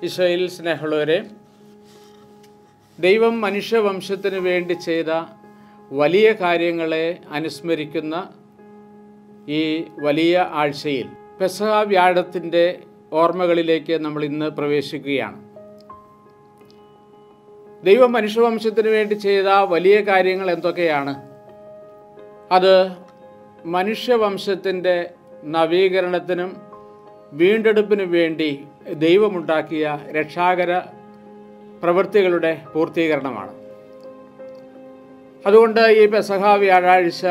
ഈശോയിൽ സ്നേഹമുള്ളവരെ ദൈവം മനുഷ്യവംശത്തിന് വേണ്ടി ചെയ്ത വലിയ കാര്യങ്ങളെ അനുസ്മരിക്കുന്ന ഈ വലിയ ആഴ്ചയിൽ പെസഹ വ്യാഴത്തിൻ്റെ ഓർമ്മകളിലേക്ക് നമ്മൾ ഇന്ന് പ്രവേശിക്കുകയാണ് ദൈവം മനുഷ്യവംശത്തിന് വേണ്ടി ചെയ്ത വലിയ കാര്യങ്ങൾ എന്തൊക്കെയാണ് അത് മനുഷ്യവംശത്തിൻ്റെ നവീകരണത്തിനും വീണ്ടെടുപ്പിനും വേണ്ടി ദൈവമുണ്ടാക്കിയ രക്ഷാകര പ്രവൃത്തികളുടെ പൂർത്തീകരണമാണ് അതുകൊണ്ട് ഈ പെസഹ വ്യാഴാഴ്ച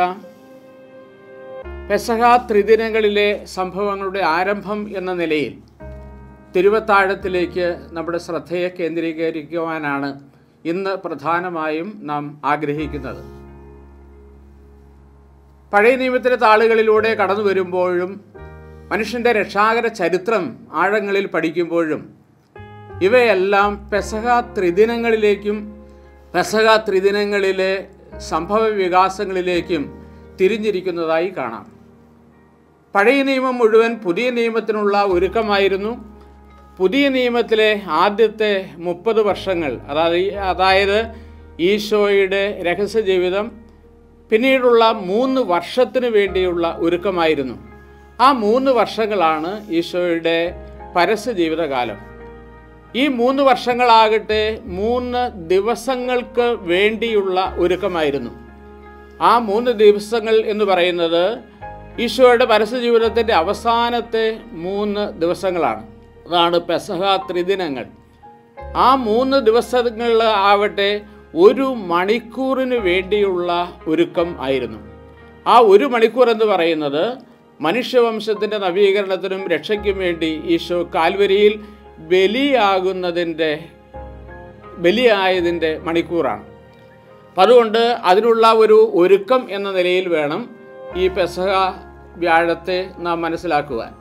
പെസഹ ത്രിദിനങ്ങളിലെ സംഭവങ്ങളുടെ ആരംഭം എന്ന നിലയിൽ തിരുവത്താഴത്തിലേക്ക് നമ്മുടെ ശ്രദ്ധയെ കേന്ദ്രീകരിക്കുവാനാണ് ഇന്ന് പ്രധാനമായും നാം ആഗ്രഹിക്കുന്നത് പഴയ നിയമത്തിലെ താളുകളിലൂടെ കടന്നു വരുമ്പോഴും മനുഷ്യൻ്റെ രക്ഷാകര ചരിത്രം ആഴങ്ങളിൽ പഠിക്കുമ്പോഴും ഇവയെല്ലാം പെസഹ ത്രിദിനങ്ങളിലേക്കും പെസഹ ത്രിദിനങ്ങളിലെ സംഭവ വികാസങ്ങളിലേക്കും തിരിഞ്ഞിരിക്കുന്നതായി കാണാം പഴയ നിയമം മുഴുവൻ പുതിയ നിയമത്തിനുള്ള ഒരുക്കമായിരുന്നു പുതിയ നിയമത്തിലെ ആദ്യത്തെ മുപ്പത് വർഷങ്ങൾ അതായത് അതായത് ഈശോയുടെ രഹസ്യ ജീവിതം പിന്നീടുള്ള മൂന്ന് വർഷത്തിന് വേണ്ടിയുള്ള ഒരുക്കമായിരുന്നു ആ മൂന്ന് വർഷങ്ങളാണ് ഈശോയുടെ പരസ്യ ജീവിതകാലം ഈ മൂന്ന് വർഷങ്ങളാകട്ടെ മൂന്ന് ദിവസങ്ങൾക്ക് വേണ്ടിയുള്ള ഒരുക്കമായിരുന്നു ആ മൂന്ന് ദിവസങ്ങൾ എന്ന് പറയുന്നത് ഈശോയുടെ പരസ്യ ജീവിതത്തിൻ്റെ അവസാനത്തെ മൂന്ന് ദിവസങ്ങളാണ് അതാണ് പെസഹ ത്രിദിനങ്ങൾ ആ മൂന്ന് ദിവസങ്ങൾ ആവട്ടെ ഒരു മണിക്കൂറിന് വേണ്ടിയുള്ള ഒരുക്കം ആയിരുന്നു ആ ഒരു മണിക്കൂർ എന്ന് പറയുന്നത് മനുഷ്യവംശത്തിൻ്റെ നവീകരണത്തിനും രക്ഷയ്ക്കും വേണ്ടി ഈശോ കാൽവരിയിൽ ബലിയാകുന്നതിൻ്റെ ബലിയായതിൻ്റെ മണിക്കൂറാണ് അപ്പം അതുകൊണ്ട് അതിനുള്ള ഒരു ഒരുക്കം എന്ന നിലയിൽ വേണം ഈ പെസഹ വ്യാഴത്തെ നാം മനസ്സിലാക്കുവാൻ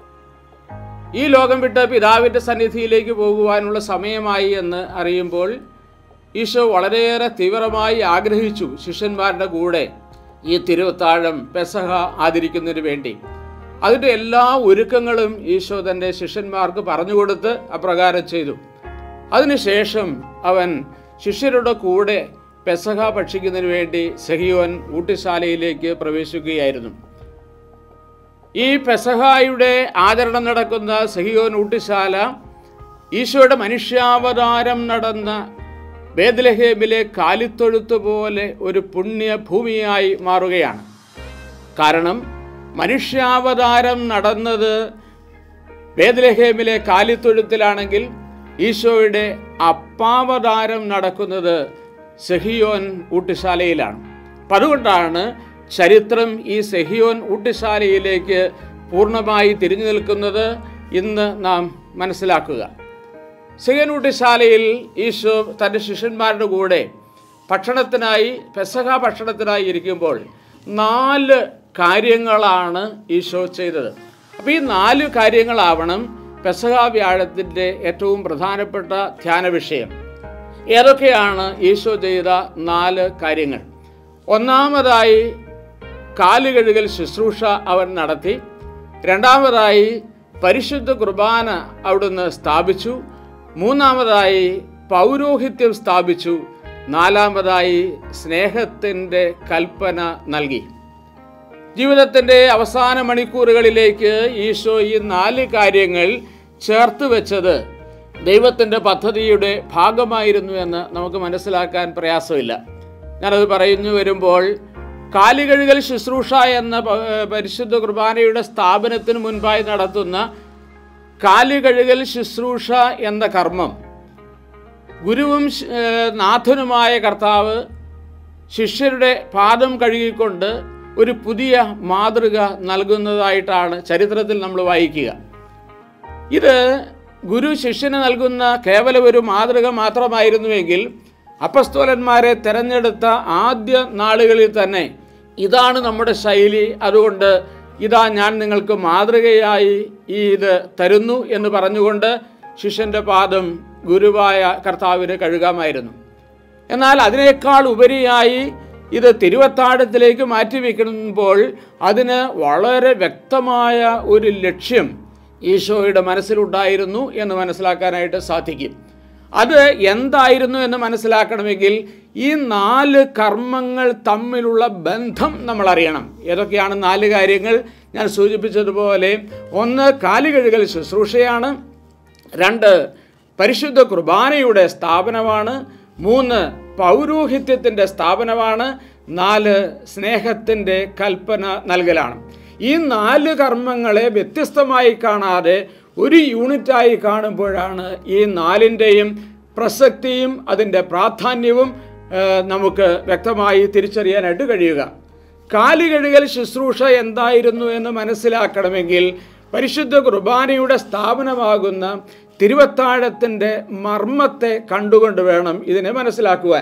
ഈ ലോകം വിട്ട് പിതാവിൻ്റെ സന്നിധിയിലേക്ക് പോകുവാനുള്ള സമയമായി എന്ന് അറിയുമ്പോൾ ഈശോ വളരെയേറെ തീവ്രമായി ആഗ്രഹിച്ചു ശിഷ്യന്മാരുടെ കൂടെ ഈ തിരുവത്താഴം പെസഹ ആദരിക്കുന്നതിന് വേണ്ടി അതിൻ്റെ എല്ലാ ഒരുക്കങ്ങളും ഈശോ തൻ്റെ ശിഷ്യന്മാർക്ക് പറഞ്ഞുകൊടുത്ത് അപ്രകാരം ചെയ്തു അതിനുശേഷം അവൻ ശിഷ്യരുടെ കൂടെ പെസഹ ഭക്ഷിക്കുന്നതിന് വേണ്ടി സഹിയോൻ ഊട്ടിശാലയിലേക്ക് പ്രവേശിക്കുകയായിരുന്നു ഈ പെസഹായുടെ ആചരണം നടക്കുന്ന സഹിയോൻ ഊട്ടിശാല ഈശോയുടെ മനുഷ്യാവതാരം നടന്ന ബേദ്ലഹേമിലെ കാലിത്തൊഴുത്ത് പോലെ ഒരു പുണ്യഭൂമിയായി മാറുകയാണ് കാരണം മനുഷ്യാവതാരം നടന്നത് ബേദ്ലഹേമിലെ കാലിത്തൊഴുത്തിലാണെങ്കിൽ ഈശോയുടെ അപ്പാവതാരം നടക്കുന്നത് സെഹിയോൻ ഊട്ടുശാലയിലാണ് അപ്പം അതുകൊണ്ടാണ് ചരിത്രം ഈ സെഹിയോൻ ഊട്ടുശാലയിലേക്ക് പൂർണ്ണമായി തിരിഞ്ഞു നിൽക്കുന്നത് ഇന്ന് നാം മനസ്സിലാക്കുക സെഹിയോൻ ഊട്ടുശാലയിൽ ഈശോ തൻ്റെ ശിഷ്യന്മാരുടെ കൂടെ ഭക്ഷണത്തിനായി പെസഹ ഭക്ഷണത്തിനായി ഇരിക്കുമ്പോൾ നാല് കാര്യങ്ങളാണ് ഈശോ ചെയ്തത് അപ്പോൾ ഈ നാല് കാര്യങ്ങളാവണം പെസഹ വ്യാഴത്തിൻ്റെ ഏറ്റവും പ്രധാനപ്പെട്ട ധ്യാന വിഷയം ഏതൊക്കെയാണ് ഈശോ ചെയ്ത നാല് കാര്യങ്ങൾ ഒന്നാമതായി കാലുകഴുകൽ ശുശ്രൂഷ അവൻ നടത്തി രണ്ടാമതായി പരിശുദ്ധ കുർബാന അവിടുന്ന് സ്ഥാപിച്ചു മൂന്നാമതായി പൗരോഹിത്യം സ്ഥാപിച്ചു നാലാമതായി സ്നേഹത്തിൻ്റെ കൽപ്പന നൽകി ജീവിതത്തിൻ്റെ അവസാന മണിക്കൂറുകളിലേക്ക് ഈശോ ഈ നാല് കാര്യങ്ങൾ ചേർത്ത് വെച്ചത് ദൈവത്തിൻ്റെ പദ്ധതിയുടെ ഭാഗമായിരുന്നു എന്ന് നമുക്ക് മനസ്സിലാക്കാൻ പ്രയാസമില്ല ഞാനത് പറഞ്ഞു വരുമ്പോൾ കാലുകഴുകൽ ശുശ്രൂഷ എന്ന പരിശുദ്ധ കുർബാനയുടെ സ്ഥാപനത്തിന് മുൻപായി നടത്തുന്ന കാലുകഴുകൽ ശുശ്രൂഷ എന്ന കർമ്മം ഗുരുവും നാഥനുമായ കർത്താവ് ശിഷ്യരുടെ പാദം കഴുകിക്കൊണ്ട് ഒരു പുതിയ മാതൃക നൽകുന്നതായിട്ടാണ് ചരിത്രത്തിൽ നമ്മൾ വായിക്കുക ഇത് ഗുരു ശിഷ്യന് നൽകുന്ന കേവലം ഒരു മാതൃക മാത്രമായിരുന്നുവെങ്കിൽ അപ്പസ്തോലന്മാരെ തിരഞ്ഞെടുത്ത ആദ്യ നാളുകളിൽ തന്നെ ഇതാണ് നമ്മുടെ ശൈലി അതുകൊണ്ട് ഇതാ ഞാൻ നിങ്ങൾക്ക് മാതൃകയായി ഈ ഇത് തരുന്നു എന്ന് പറഞ്ഞുകൊണ്ട് ശിഷ്യൻ്റെ പാദം ഗുരുവായ കർത്താവിന് കഴുകാമായിരുന്നു എന്നാൽ അതിനേക്കാൾ ഉപരിയായി ഇത് തിരുവത്താഴത്തിലേക്ക് മാറ്റിവെക്കുമ്പോൾ അതിന് വളരെ വ്യക്തമായ ഒരു ലക്ഷ്യം ഈശോയുടെ മനസ്സിലുണ്ടായിരുന്നു എന്ന് മനസ്സിലാക്കാനായിട്ട് സാധിക്കും അത് എന്തായിരുന്നു എന്ന് മനസ്സിലാക്കണമെങ്കിൽ ഈ നാല് കർമ്മങ്ങൾ തമ്മിലുള്ള ബന്ധം നമ്മൾ അറിയണം ഏതൊക്കെയാണ് നാല് കാര്യങ്ങൾ ഞാൻ സൂചിപ്പിച്ചതുപോലെ ഒന്ന് കാലുകഴുകൽ ശുശ്രൂഷയാണ് രണ്ട് പരിശുദ്ധ കുർബാനയുടെ സ്ഥാപനമാണ് മൂന്ന് പൗരോഹിത്യത്തിൻ്റെ സ്ഥാപനമാണ് നാല് സ്നേഹത്തിൻ്റെ കൽപ്പന നൽകലാണ് ഈ നാല് കർമ്മങ്ങളെ വ്യത്യസ്തമായി കാണാതെ ഒരു യൂണിറ്റായി കാണുമ്പോഴാണ് ഈ നാലിൻ്റെയും പ്രസക്തിയും അതിൻ്റെ പ്രാധാന്യവും ആ, നമുക്ക് വ്യക്തമായി തിരിച്ചറിയാനായിട്ട് കഴിയുക കാലുകഴുകൽ ശുശ്രൂഷ എന്തായിരുന്നു എന്ന് മനസ്സിലാക്കണമെങ്കിൽ പരിശുദ്ധ കുർബാനയുടെ സ്ഥാപനമാകുന്ന തിരുവത്താഴത്തിൻ്റെ മർമ്മത്തെ കണ്ടുകൊണ്ട് വേണം ഇതിനെ മനസ്സിലാക്കുവാൻ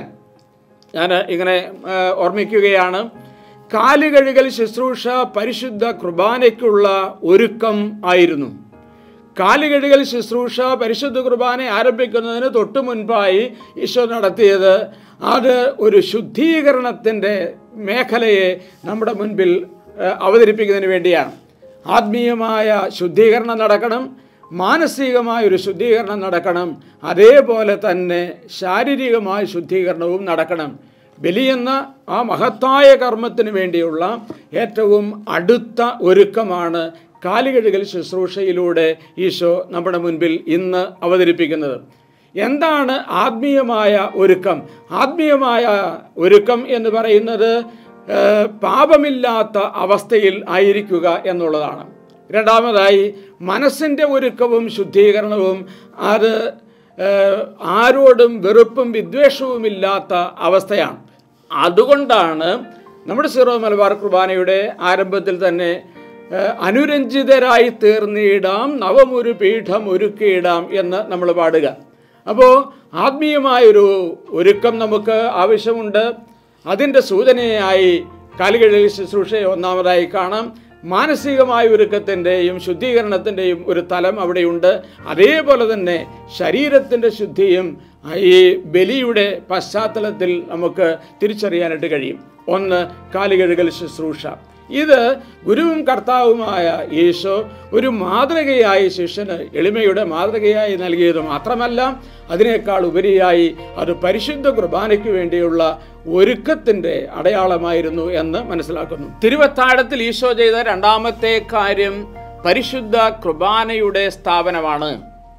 ഞാൻ ഇങ്ങനെ ആ, ഓർമ്മിക്കുകയാണ് കാലുകഴുകൽ ശുശ്രൂഷ പരിശുദ്ധ കുർബാനയ്ക്കുള്ള ഒരുക്കം ആയിരുന്നു കാലുകഴുകൽ ശുശ്രൂഷ പരിശുദ്ധ കുർബാന ആരംഭിക്കുന്നതിന് തൊട്ടു മുൻപായി ഈശോ നടത്തിയത് അത് ഒരു ശുദ്ധീകരണത്തിൻ്റെ മേഖലയെ നമ്മുടെ മുൻപിൽ ആ, അവതരിപ്പിക്കുന്നതിന് വേണ്ടിയാണ് ആത്മീയമായ ശുദ്ധീകരണം നടക്കണം മാനസികമായ ഒരു ശുദ്ധീകരണം നടക്കണം അതേപോലെ തന്നെ ശാരീരികമായ ശുദ്ധീകരണവും നടക്കണം ബലിയെന്ന ആ മഹത്തായ കർമ്മത്തിന് വേണ്ടിയുള്ള ഏറ്റവും അടുത്ത ഒരുക്കമാണ് കാലുകഴുകൽ ശുശ്രൂഷയിലൂടെ ഈശോ നമ്മുടെ മുൻപിൽ ഇന്ന് അവതരിപ്പിക്കുന്നത് എന്താണ് ആത്മീയമായ ഒരുക്കം ആത്മീയമായ ഒരുക്കം എന്ന് പറയുന്നത് ഏഹ്, പാപമില്ലാത്ത അവസ്ഥയിൽ ആയിരിക്കുക എന്നുള്ളതാണ് രണ്ടാമതായി മനസ്സിൻ്റെ ഒരുക്കവും ശുദ്ധീകരണവും അത് ഏഹ്, ആരോടും വെറുപ്പും വിദ്വേഷവുമില്ലാത്ത അവസ്ഥയാണ് അതുകൊണ്ടാണ് നമ്മുടെ സീറോ മലബാർ കുർബാനയുടെ ആരംഭത്തിൽ തന്നെ ഏഹ്, അനുരഞ്ജിതരായി തീർന്നിടാം നവമൊരു പീഠം ഒരുക്കിയിടാം എന്ന് നമ്മൾ പാടുക അപ്പോൾ ആത്മീയമായൊരു ഒരുക്കം നമുക്ക് ആവശ്യമുണ്ട് അതിൻ്റെ സൂചനയായി കാലുകളിൽ ശുശ്രൂഷയെ ഒന്നാമതായി കാണാം മാനസികമായ ഒരുക്കത്തിൻ്റെയും ശുദ്ധീകരണത്തിൻ്റെയും ഒരു തലം അവിടെയുണ്ട് അതേപോലെ തന്നെ ശരീരത്തിൻ്റെ ശുദ്ധിയും ഈ ബലിയുടെ പശ്ചാത്തലത്തിൽ നമുക്ക് തിരിച്ചറിയാനായിട്ട് കഴിയും ഒന്ന് കാലുകഴുകൽ ശുശ്രൂഷ ഇത് ഗുരുവും കർത്താവുമായ യേശോ ഒരു മാതൃകയായി ശിഷ്യന് എളിമയുടെ മാതൃകയായി നൽകിയത് മാത്രമല്ല അതിനേക്കാൾ ഉപരിയായി അത് പരിശുദ്ധ കുർബാനയ്ക്ക് വേണ്ടിയുള്ള ഒരുക്കത്തിൻ്റെ അടയാളമായിരുന്നു എന്ന് മനസ്സിലാക്കുന്നു തിരുവത്താഴത്തിൽ ഈശോ ചെയ്ത രണ്ടാമത്തെ കാര്യം പരിശുദ്ധ കുർബാനയുടെ സ്ഥാപനമാണ്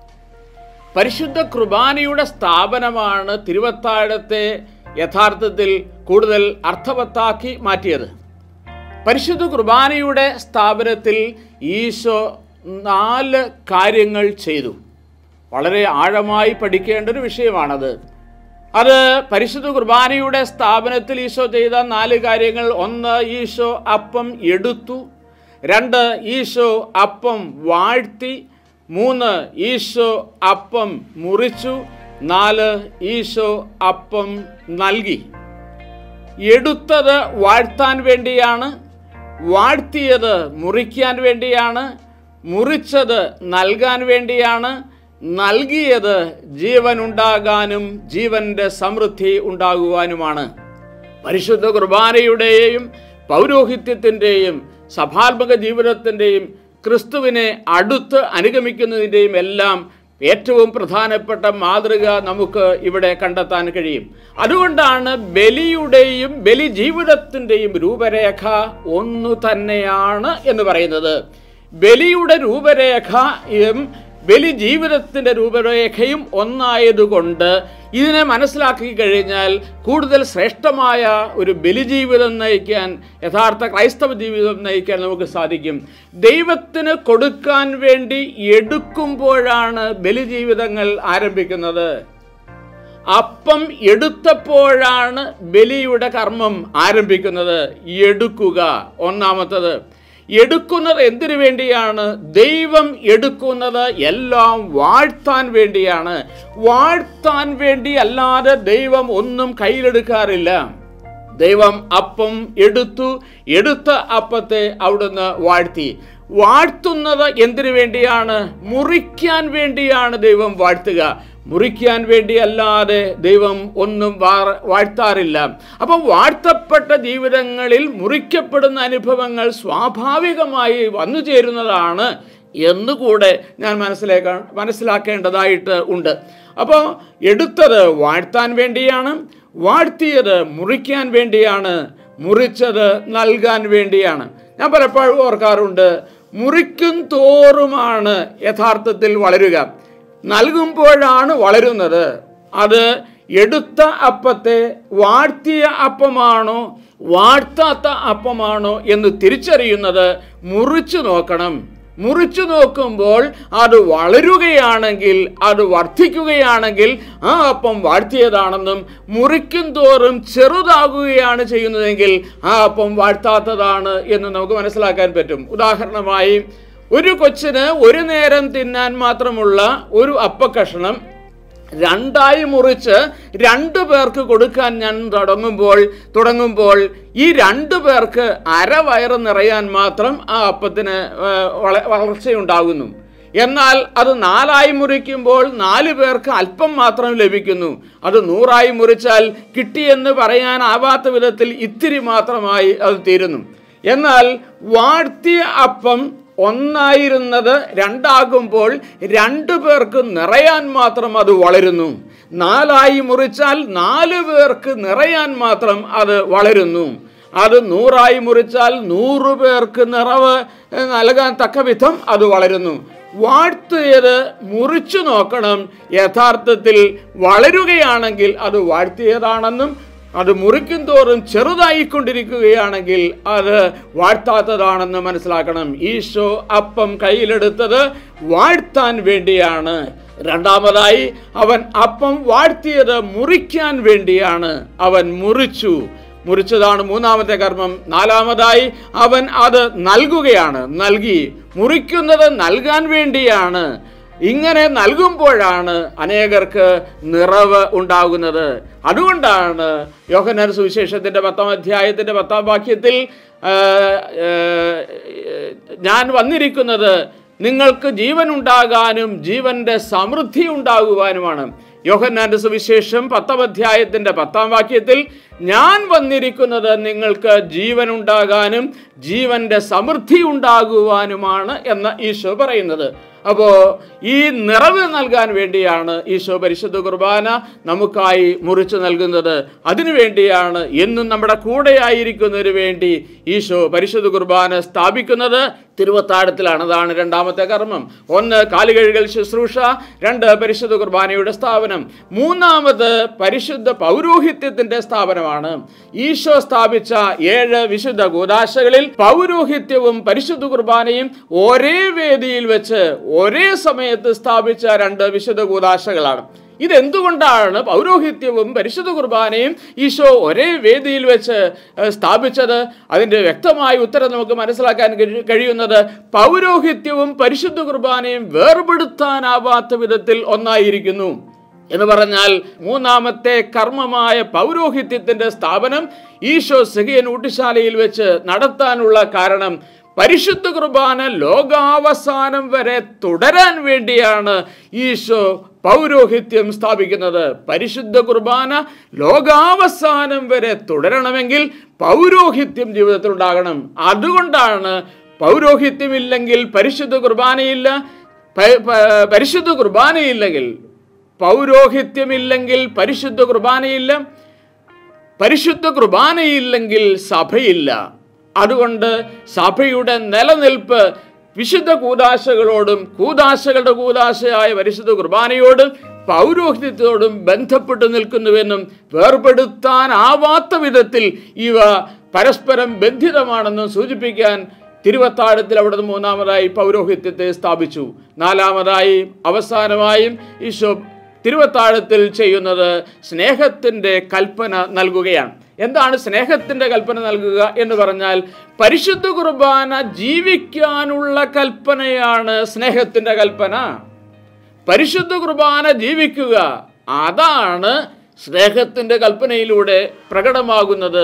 പരിശുദ്ധ കുർബാനയുടെ സ്ഥാപനമാണ് തിരുവത്താഴത്തെ യഥാർത്ഥത്തിൽ കൂടുതൽ അർത്ഥവത്താക്കി മാറ്റിയത് പരിശുദ്ധ കുർബാനയുടെ സ്ഥാപനത്തിൽ ഈശോ നാല് കാര്യങ്ങൾ ചെയ്തു വളരെ ആഴമായി പഠിക്കേണ്ട ഒരു വിഷയമാണത് അത് പരിശുദ്ധ കുർബാനയുടെ സ്ഥാപനത്തിൽ ഈശോ ചെയ്ത നാല് കാര്യങ്ങൾ ഒന്ന് ഈശോ അപ്പം എടുത്തു രണ്ട് ഈശോ അപ്പം വാഴ്ത്തി മൂന്ന് ഈശോ അപ്പം മുറിച്ചു നാല് ഈശോ അപ്പം നൽകി എടുത്തത് വാഴ്ത്താൻ വേണ്ടിയാണ് വാഴ്ത്തിയത് മുറിക്കാൻ വേണ്ടിയാണ് മുറിച്ചത് നൽകാൻ വേണ്ടിയാണ് നൽകിയത് ജീവൻ ഉണ്ടാകാനും ജീവന്റെ സമൃദ്ധി ഉണ്ടാകുവാനുമാണ് പരിശുദ്ധ കുർബാനയുടെയും പൗരോഹിത്യത്തിൻ്റെയും സഭാത്മക ജീവിതത്തിൻ്റെയും ക്രിസ്തുവിനെ അടുത്ത് അനുഗമിക്കുന്നതിൻ്റെയും എല്ലാം ഏറ്റവും പ്രധാനപ്പെട്ട മാതൃക നമുക്ക് ഇവിടെ കണ്ടെത്താൻ കഴിയും അതുകൊണ്ടാണ് ബലിയുടെയും ബലി ജീവിതത്തിൻ്റെയും രൂപരേഖ ഒന്നു തന്നെയാണ് എന്ന് പറയുന്നത് ബലിയുടെ രൂപരേഖയും ബലി ജീവിതത്തിൻ്റെ രൂപരേഖയും ഒന്നായതുകൊണ്ട് ഇതിനെ മനസ്സിലാക്കി കഴിഞ്ഞാൽ കൂടുതൽ ശ്രേഷ്ഠമായ ഒരു ബലിജീവിതം നയിക്കാൻ യഥാർത്ഥ ക്രൈസ്തവ ജീവിതം നയിക്കാൻ നമുക്ക് സാധിക്കും ദൈവത്തിന് കൊടുക്കാൻ വേണ്ടി എടുക്കുമ്പോഴാണ് ബലിജീവിതങ്ങൾ ആരംഭിക്കുന്നത് അപ്പം എടുത്തപ്പോഴാണ് ബലിയുടെ കർമ്മം ആരംഭിക്കുന്നത് എടുക്കുക ഒന്നാമത്തത് എടുക്കുന്നത് എന്തിനു വേണ്ടിയാണ് ദൈവം എടുക്കുന്നത് എല്ലാം വാഴ്ത്താൻ വേണ്ടിയാണ് വാഴ്ത്താൻ വേണ്ടി അല്ലാതെ ദൈവം ഒന്നും കയ്യിലെടുക്കാറില്ല ദൈവം അപ്പം എടുത്തു എടുത്ത അപ്പത്തെ അവിടുന്ന് വാഴ്ത്തി വാഴ്ത്തുന്നത് എന്തിനു വേണ്ടിയാണ് മുറിക്കാൻ വേണ്ടിയാണ് ദൈവം വാഴ്ത്തുക മുറിക്കാൻ വേണ്ടിയല്ലാതെ ദൈവം ഒന്നും വാ- വാഴ്ത്താറില്ല അപ്പം വാഴ്ത്തപ്പെട്ട ജീവിതങ്ങളിൽ മുറിക്കപ്പെടുന്ന അനുഭവങ്ങൾ സ്വാഭാവികമായി വന്നു ചേരുന്നതാണ് എന്നുകൂടെ ഞാൻ മനസ്സിലാക്കാ മനസ്സിലാക്കേണ്ടതായിട്ട് ഉണ്ട് അപ്പോൾ എടുത്തത് വാഴ്ത്താൻ വേണ്ടിയാണ് വാഴ്ത്തിയത് മുറിക്കാൻ വേണ്ടിയാണ് മുറിച്ചത് നൽകാൻ വേണ്ടിയാണ് ഞാൻ പലപ്പോഴും ഓർക്കാറുണ്ട് മുറിക്കും തോറുമാണ് യഥാർത്ഥത്തിൽ വളരുക നൽകുമ്പോഴാണ് വളരുന്നത് അത് എടുത്ത അപ്പത്തെ വാഴ്ത്തിയ അപ്പമാണോ വാഴ്ത്താത്ത അപ്പമാണോ എന്ന് തിരിച്ചറിയുന്നത് മുറിച്ചു നോക്കണം മുറിച്ചു നോക്കുമ്പോൾ അത് വളരുകയാണെങ്കിൽ അത് വർദ്ധിക്കുകയാണെങ്കിൽ ആ അപ്പം വാഴ്ത്തിയതാണെന്നും മുറിക്കും തോറും ചെറുതാകുകയാണ് ചെയ്യുന്നതെങ്കിൽ ആ അപ്പം വാഴ്ത്താത്തതാണ് എന്ന് നമുക്ക് മനസ്സിലാക്കാൻ പറ്റും ഉദാഹരണമായി ഒരു കൊച്ചിന് ഒരു നേരം തിന്നാൻ മാത്രമുള്ള ഒരു അപ്പക്കഷണം രണ്ടായി മുറിച്ച് രണ്ടു പേർക്ക് കൊടുക്കാൻ ഞാൻ തുടങ്ങുമ്പോൾ തുടങ്ങുമ്പോൾ ഈ രണ്ടു പേർക്ക് അരവയറ് നിറയാൻ മാത്രം ആ അപ്പത്തിന് ആ, വള- വളർച്ചയുണ്ടാകുന്നു എന്നാൽ അത് നാലായി മുറിക്കുമ്പോൾ നാല് പേർക്ക് അല്പം മാത്രം ലഭിക്കുന്നു അത് നൂറായി മുറിച്ചാൽ കിട്ടിയെന്ന് പറയാനാവാത്ത വിധത്തിൽ ഇത്തിരി മാത്രമായി അത് തീരുന്നു എന്നാൽ വാഴ്ത്തിയ അപ്പം ഒന്നായിരുന്നത് രണ്ടാകുമ്പോൾ രണ്ടു പേർക്ക് നിറയാൻ മാത്രം അത് വളരുന്നു നാലായി മുറിച്ചാൽ നാല് പേർക്ക് നിറയാൻ മാത്രം അത് വളരുന്നു അത് നൂറായി മുറിച്ചാൽ നൂറ് പേർക്ക് നിറവ് ഏഹ്, നൽകാൻ തക്ക വിധം അത് വളരുന്നു വാഴ്ത്തിയത് മുറിച്ചു നോക്കണം യഥാർത്ഥത്തിൽ വളരുകയാണെങ്കിൽ അത് വാഴ്ത്തിയതാണെന്നും അത് മുറിക്കും തോറും ചെറുതായിക്കൊണ്ടിരിക്കുകയാണെങ്കിൽ അത് വാഴ്ത്താത്തതാണെന്ന് മനസ്സിലാക്കണം ഈശോ അപ്പം കയ്യിലെടുത്തത് വാഴ്ത്താൻ വേണ്ടിയാണ് രണ്ടാമതായി അവൻ അപ്പം വാഴ്ത്തിയത് മുറിക്കാൻ വേണ്ടിയാണ് അവൻ മുറിച്ചു മുറിച്ചതാണ് മൂന്നാമത്തെ കർമ്മം നാലാമതായി അവൻ അത് നൽകുകയാണ് നൽകി മുറിക്കുന്നത് നൽകാൻ വേണ്ടിയാണ് ഇങ്ങനെ നൽകുമ്പോഴാണ് അനേകർക്ക് നിറവ് ഉണ്ടാകുന്നത് അതുകൊണ്ടാണ് യോഹന്നാൻ സുവിശേഷത്തിൻ്റെ പത്താം അധ്യായത്തിൻ്റെ പത്താം വാക്യത്തിൽ ആ, ആ, ഞാൻ വന്നിരിക്കുന്നത് നിങ്ങൾക്ക് ജീവൻ ഉണ്ടാകാനും ജീവന്റെ സമൃദ്ധി ഉണ്ടാകുവാനുമാണ് യോഹന്നാന്റെ സുവിശേഷം പത്താം അധ്യായത്തിന്റെ പത്താം വാക്യത്തിൽ ഞാൻ വന്നിരിക്കുന്നത് നിങ്ങൾക്ക് ജീവൻ ഉണ്ടാകാനും ജീവന്റെ സമൃദ്ധി ഉണ്ടാകുവാനുമാണ് എന്ന് ഈശോ പറയുന്നത് അപ്പോൾ ഈ നിറവ് നൽകാൻ വേണ്ടിയാണ് ഈശോ പരിശുദ്ധ കുർബാന നമുക്കായി മുറിച്ചു നൽകുന്നത് അതിനു വേണ്ടിയാണ് എന്നും നമ്മുടെ കൂടെയായിരിക്കുന്നതിന് വേണ്ടി ഈശോ പരിശുദ്ധ കുർബാന സ്ഥാപിക്കുന്നത് തിരുവത്താഴത്തിലാണ് അതാണ് രണ്ടാമത്തെ കർമ്മം ഒന്ന് കാലുകഴുകൽ ശുശ്രൂഷ രണ്ട് പരിശുദ്ധ കുർബാനയുടെ സ്ഥാപനം മൂന്നാമത് പരിശുദ്ധ പൗരോഹിത്യത്തിന്റെ സ്ഥാപനമാണ് ഈശോ സ്ഥാപിച്ച ഏഴ് വിശുദ്ധ കൂതാശകളിൽ പൗരോഹിത്യവും പരിശുദ്ധ കുർബാനയും ഒരേ വേദിയിൽ വെച്ച് ഒരേ സമയത്ത് സ്ഥാപിച്ച രണ്ട് വിശുദ്ധ കൂതാശകളാണ് ഇതെന്തുകൊണ്ടാണ് പൗരോഹിത്യവും പരിശുദ്ധ കുർബാനയും ഈശോ ഒരേ വേദിയിൽ വെച്ച് ഏഹ്, സ്ഥാപിച്ചത് അതിൻ്റെ വ്യക്തമായ ഉത്തരം നമുക്ക് മനസ്സിലാക്കാൻ കഴി- കഴിയുന്നത് പൗരോഹിത്യവും പരിശുദ്ധ കുർബാനയും വേർപെടുത്താനാവാത്ത വിധത്തിൽ ഒന്നായിരിക്കുന്നു എന്ന് പറഞ്ഞാൽ മൂന്നാമത്തെ കർമ്മമായ പൗരോഹിത്യത്തിന്റെ സ്ഥാപനം ഈശോ സെഹിയൻ ഊട്ടിശാലയിൽ വെച്ച് നടത്താനുള്ള കാരണം പരിശുദ്ധ കുർബാന ലോകാവസാനം വരെ തുടരാൻ വേണ്ടിയാണ് ഈശോ പൗരോഹിത്യം സ്ഥാപിക്കുന്നത് പരിശുദ്ധ കുർബാന ലോകാവസാനം വരെ തുടരണമെങ്കിൽ പൗരോഹിത്യം ജീവിതത്തിൽ ഉണ്ടാകണം അതുകൊണ്ടാണ് പൗരോഹിത്യമില്ലെങ്കിൽ പരിശുദ്ധ കുർബാനയില്ല പ- പ- പരിശുദ്ധ കുർബാനയില്ലെങ്കിൽ പൗരോഹിത്യമില്ലെങ്കിൽ പരിശുദ്ധ കുർബാനയില്ല പരിശുദ്ധ കുർബാനയില്ലെങ്കിൽ സഭയില്ല അതുകൊണ്ട് സഭയുടെ നിലനിൽപ്പ് വിശുദ്ധ കൂതാശകളോടും കൂതാശകളുടെ കൂതാശയായ പരിശുദ്ധ കുർബാനയോടും പൗരോഹിത്യത്തോടും ബന്ധപ്പെട്ട് നിൽക്കുന്നുവെന്നും വേർപെടുത്താനാവാത്ത വിധത്തിൽ ഇവ പരസ്പരം ബന്ധിതമാണെന്നും സൂചിപ്പിക്കാൻ തിരുവത്താഴത്തിൽ അവിടെ മൂന്നാമതായി പൗരോഹിത്യത്തെ സ്ഥാപിച്ചു നാലാമതായി അവസാനമായും ഈശോ തിരുവത്താഴത്തിൽ ചെയ്യുന്നത് സ്നേഹത്തിൻ്റെ കൽപ്പന നൽകുകയാണ് എന്താണ് സ്നേഹത്തിൻ്റെ കൽപ്പന നൽകുക എന്ന് പറഞ്ഞാൽ പരിശുദ്ധ കുർബാന ജീവിക്കാനുള്ള കൽപ്പനയാണ് സ്നേഹത്തിൻ്റെ കൽപ്പന പരിശുദ്ധ കുർബാന ജീവിക്കുക അതാണ് സ്നേഹത്തിൻ്റെ കൽപ്പനയിലൂടെ പ്രകടമാകുന്നത്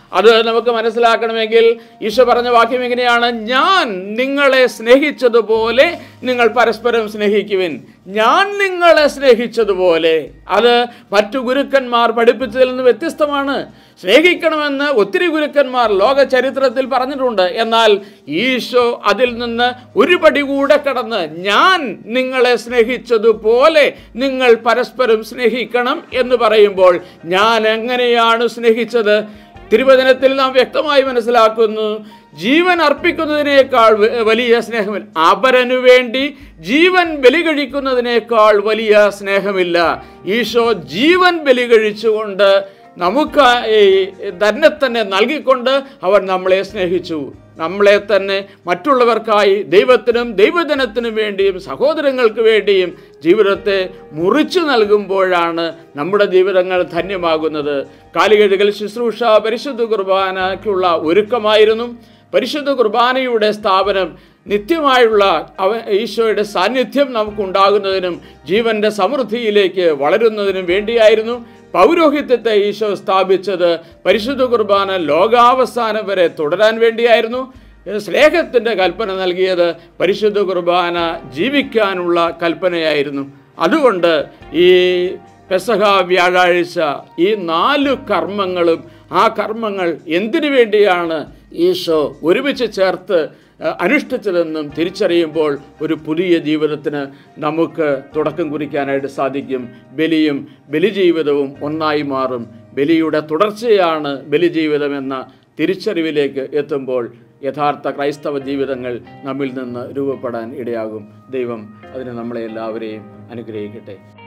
അത് നമുക്ക് മനസ്സിലാക്കണമെങ്കിൽ ഈശോ പറഞ്ഞ വാക്യം എങ്ങനെയാണ് ഞാൻ നിങ്ങളെ സ്നേഹിച്ചതുപോലെ നിങ്ങൾ പരസ്പരം സ്നേഹിക്കുവിൻ ഞാൻ നിങ്ങളെ സ്നേഹിച്ചതുപോലെ അത് മറ്റു ഗുരുക്കന്മാർ പഠിപ്പിച്ചതിൽ നിന്ന് വ്യത്യസ്തമാണ് സ്നേഹിക്കണമെന്ന് ഒത്തിരി ഗുരുക്കന്മാർ ലോക ചരിത്രത്തിൽ പറഞ്ഞിട്ടുണ്ട് എന്നാൽ ഈശോ അതിൽ നിന്ന് ഒരു പടി കൂടെ കടന്ന് ഞാൻ നിങ്ങളെ സ്നേഹിച്ചതുപോലെ നിങ്ങൾ പരസ്പരം സ്നേഹിക്കണം എന്ന് പറയുമ്പോൾ ഞാൻ എങ്ങനെയാണ് സ്നേഹിച്ചത് തിരുവചനത്തിൽ നാം വ്യക്തമായി മനസ്സിലാക്കുന്നു ജീവൻ അർപ്പിക്കുന്നതിനേക്കാൾ വ- വലിയ സ്നേഹമില്ല അപരനു വേണ്ടി ജീവൻ ബലി കഴിക്കുന്നതിനേക്കാൾ വലിയ സ്നേഹമില്ല ഈശോ ജീവൻ ബലി കഴിച്ചുകൊണ്ട് നമുക്ക് ഈ തന്നെ തന്നെ നൽകിക്കൊണ്ട് അവൻ നമ്മളെ സ്നേഹിച്ചു നമ്മളെ തന്നെ മറ്റുള്ളവർക്കായി ദൈവത്തിനും ദൈവജനത്തിനും വേണ്ടിയും സഹോദരങ്ങൾക്ക് വേണ്ടിയും ജീവിതത്തെ മുറിച്ചു നൽകുമ്പോഴാണ് നമ്മുടെ ജീവിതങ്ങൾ ധന്യമാകുന്നത് കാലികഴുകൽ ശുശ്രൂഷ പരിശുദ്ധ കുർബാനയ്ക്കുള്ള ഒരുക്കമായിരുന്നു പരിശുദ്ധ കുർബാനയുടെ സ്ഥാപനം നിത്യമായുള്ള അവ ഈശോയുടെ സാന്നിധ്യം നമുക്കുണ്ടാകുന്നതിനും ജീവൻ്റെ സമൃദ്ധിയിലേക്ക് വളരുന്നതിനും വേണ്ടിയായിരുന്നു പൗരോഹിത്യത്തെ ഈശോ സ്ഥാപിച്ചത് പരിശുദ്ധ കുർബാന ലോകാവസാനം വരെ തുടരാൻ വേണ്ടിയായിരുന്നു സ്നേഹത്തിൻ്റെ കൽപ്പന നൽകിയത് പരിശുദ്ധ കുർബാന ജീവിക്കാനുള്ള കൽപ്പനയായിരുന്നു അതുകൊണ്ട് ഈ പെസഹ വ്യാഴാഴ്ച ഈ നാല് കർമ്മങ്ങളും ആ കർമ്മങ്ങൾ എന്തിനു വേണ്ടിയാണ് ഈശോ ഒരുമിച്ച് ചേർത്ത് അഹ്, അനുഷ്ഠിച്ചതെന്നും തിരിച്ചറിയുമ്പോൾ ഒരു പുതിയ ജീവിതത്തിന് നമുക്ക് തുടക്കം കുറിക്കാനായിട്ട് സാധിക്കും ബലിയും ബലിജീവിതവും ഒന്നായി മാറും ബലിയുടെ തുടർച്ചയാണ് ബലിജീവിതമെന്ന തിരിച്ചറിവിലേക്ക് എത്തുമ്പോൾ യഥാർത്ഥ ക്രൈസ്തവ ജീവിതങ്ങൾ നമ്മിൽ നിന്ന് രൂപപ്പെടാൻ ഇടയാകും ദൈവം അതിന് നമ്മളെ എല്ലാവരെയും അനുഗ്രഹിക്കട്ടെ